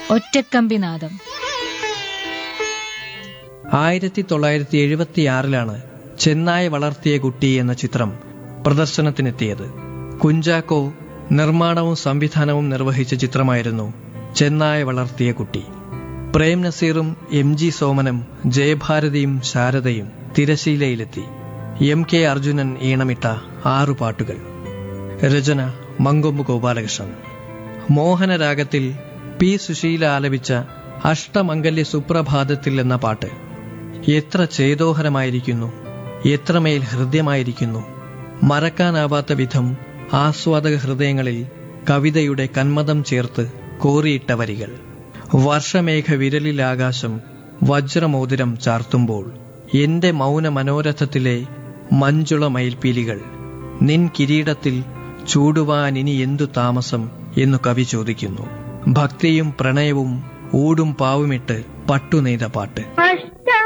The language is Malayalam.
ഒറ്റക്കമ്പിനാദം ആയിരത്തി തൊള്ളായിരത്തി എഴുപത്തിയാറിലാണ് ചെന്നായ വളർത്തിയ കുട്ടി എന്ന ചിത്രം പ്രദർശനത്തിനെത്തിയത് കുഞ്ചാക്കോ നിർമ്മാണവും സംവിധാനവും നിർവഹിച്ച ചിത്രമായിരുന്നു ചെന്നായ വളർത്തിയ കുട്ടി പ്രേം നസീറും എം ജി സോമനും ജയഭാരതിയും ശാരദയും തിരശീലയിലെത്തി എം കെ അർജുനൻ ഈണമിട്ട ആറു പാട്ടുകൾ രചന മങ്കൊമ്പ് ഗോപാലകൃഷ്ണൻ മോഹനരാഗത്തിൽ പി സുശീല ആലപിച്ച അഷ്ടമംഗല്യ സുപ്രഭാതത്തിൽ എന്ന പാട്ട് എത്ര ചേതോഹരമായിരിക്കുന്നു എത്രമേൽ ഹൃദ്യമായിരിക്കുന്നു മറക്കാനാവാത്ത വിധം ആസ്വാദക ഹൃദയങ്ങളിൽ കവിതയുടെ കന്മതം ചേർത്ത് കോറിയിട്ട വരികൾ വർഷമേഘ വിരലിൽ ആകാശം വജ്രമോതിരം ചാർത്തുമ്പോൾ എന്റെ മൗന മനോരഥത്തിലെ മഞ്ജുള മയിൽപ്പീലികൾ നിൻ കിരീടത്തിൽ ചൂടുവാൻ ഇനി എന്തു താമസം എന്നു കവി ചോദിക്കുന്നു ഭക്തിയും പ്രണയവും ഊടും പാവുമിട്ട് പട്ടുനെയ്ത പാട്ട് അഷ്ട